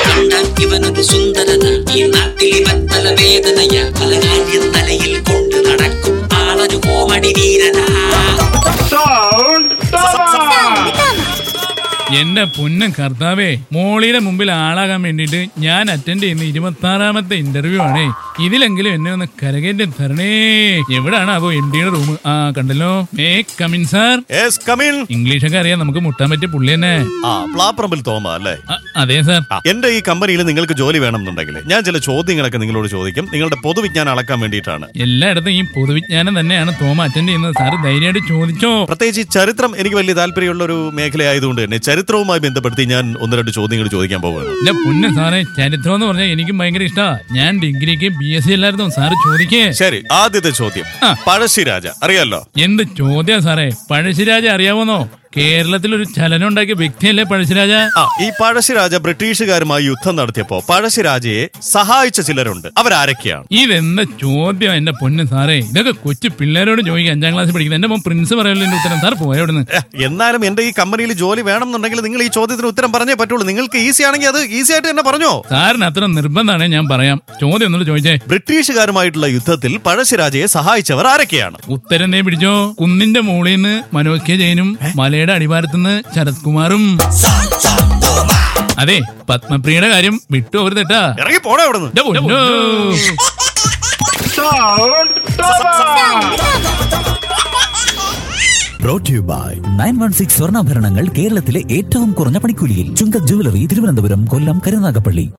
കണ്ടാൽ ഇവനൊരു സുന്ദരന ഈ നാട്ടിൽ ഇവൻ തലവേദനയ പല കാര്യം തലയിൽ കൊണ്ട് നടക്കും ആളൊരു കോമഡി വീരനാ എന്റെ പൊന്നും കർത്താവേ മോളിയുടെ മുമ്പിൽ ആളാകാൻ വേണ്ടിയിട്ട് ഞാൻ അറ്റൻഡ് ചെയ്യുന്ന ഇരുപത്തി ആറാമത്തെ ഇന്റർവ്യൂ ആണേ ഇതിലെങ്കിലും എന്നെ ഒന്ന് കരകേറ്റി തരണേ എവിടാണ് അപ്പോ എം ഡിയുടെ റൂം ആ കണ്ടല്ലോ may come in sir yes come in ഇംഗ്ലീഷൊക്കെ അറിയാം നമുക്ക് മുട്ടാൻ പറ്റിയ പുള്ളി തന്നെ ആ പ്ലാപ്പറമ്പിൽ തോമ അല്ലേ ആ, അതെ സാർ ആ, എന്റെ ഈ കമ്പനിയിൽ നിങ്ങൾക്ക് ജോലി വേണമെന്നുണ്ടെങ്കിൽ ഞാൻ ചില ചോദ്യങ്ങളൊക്കെ നിങ്ങളോട് ചോദിക്കും നിങ്ങളുടെ പൊതുവിജ്ഞാനം അളക്കാൻ വേണ്ടിയിട്ടാണ് എല്ലായിടത്തും ഈ പൊതുവിജ്ഞാനം തന്നെയാണ് തോമ അറ്റൻഡ് ചെയ്യുന്നത് സാർ ധൈര്യമായിട്ട് ചോദിച്ചോ പ്രത്യേകിച്ച് ഈ ചരിത്രം എനിക്ക് വലിയ താല്പര്യമുള്ള ഒരു മേഖലയായതുകൊണ്ട് തന്നെ ചരിത്രവുമായി ബന്ധപ്പെടുത്തി ഞാൻ ഒന്ന് രണ്ട് ചോദ്യങ്ങൾ ചോദിക്കാൻ പോവുകയാണ് എന്റെ പൊന്ന് സാറേ ചരിത്രം എന്ന് പറഞ്ഞാൽ എനിക്കും ഭയങ്കര ഇഷ്ടാ ഞാൻ ഡിഗ്രിക്ക് ബി എസ് സി അല്ലായിരുന്നു സാറ് ചോദിക്കേ ശരി ആദ്യത്തെ ചോദ്യം ആ. പഴശ്ശിരാജ അറിയാലോ എന്ത് ചോദ്യം സാറേ പഴശ്ശിരാജ അറിയാമോന്നോ കേരളത്തിൽ ഒരു ചലനം ഉണ്ടാക്കിയ വ്യക്തിയല്ലേ പഴശ്ശിരാജ ആ ഈ പഴശ്ശിരാജ ബ്രിട്ടീഷുകാരുമായി യുദ്ധം നടത്തിയപ്പോ പഴശ്ശിരാജയെ സഹായിച്ച ചിലരുണ്ട് അവരാരൊക്കെയാണ് ഇതെന്താ ചോദ്യം എന്റെ പൊന്ന് സാറേ ഇതൊക്കെ കൊച്ചു പിള്ളേരോട് ചോദിക്കുക അഞ്ചാം ക്ലാസ്സിൽ പഠിക്കുന്നത് എന്റെ മോൻ പ്രിൻസ് പറയല്ലോ എന്റെ ഉത്തരം സാർ പോയവിടുന്ന് ഏ, എന്നാലും എന്റെ ഈ കമ്പനിയിൽ ജോലി വേണമെന്നുണ്ടെങ്കിൽ നിങ്ങൾ ഈ ചോദ്യത്തിന് ഉത്തരം പറഞ്ഞേ പറ്റുള്ളൂ നിങ്ങൾക്ക് ഈസി ആണെങ്കിൽ അത് ഈസി ആയിട്ട് തന്നെ പറഞ്ഞോ സാറിന് അത്ര നിർബന്ധമാണ് ഞാൻ പറയാം ചോദ്യം ഒന്നുകൂടെ ചോദിച്ചേ ബ്രിട്ടീഷുകാരുമായിട്ടുള്ള യുദ്ധത്തിൽ പഴശ്ശിരാജയെ സഹായിച്ചവർ ആരൊക്കെയാണ് ഉത്തരം ദേ പിടിച്ചോ കുന്നിന്റെ മുകളിൽ നിന്ന് മനോജ് കെ ജയനും മലയുടെ അടിവാരത്ത് നിന്ന് ശരത് കുമാറും അതെ പത്മപ്രിയയുടെ കാര്യം വിട്ടു ഒരു തെറ്റാ ഇറങ്ങി പോടാ അവിടുന്ന് എന്റെ പൊന്നോ. Brought you by nine one six സ്വർണ്ണാഭരണങ്ങൾ കേരളത്തിലെ ഏറ്റവും കുറഞ്ഞ പണിക്കൂലിയിൽ ചുങ്ക ജുവലറി തിരുവനന്തപുരം കൊല്ലം കരുനാഗപ്പള്ളി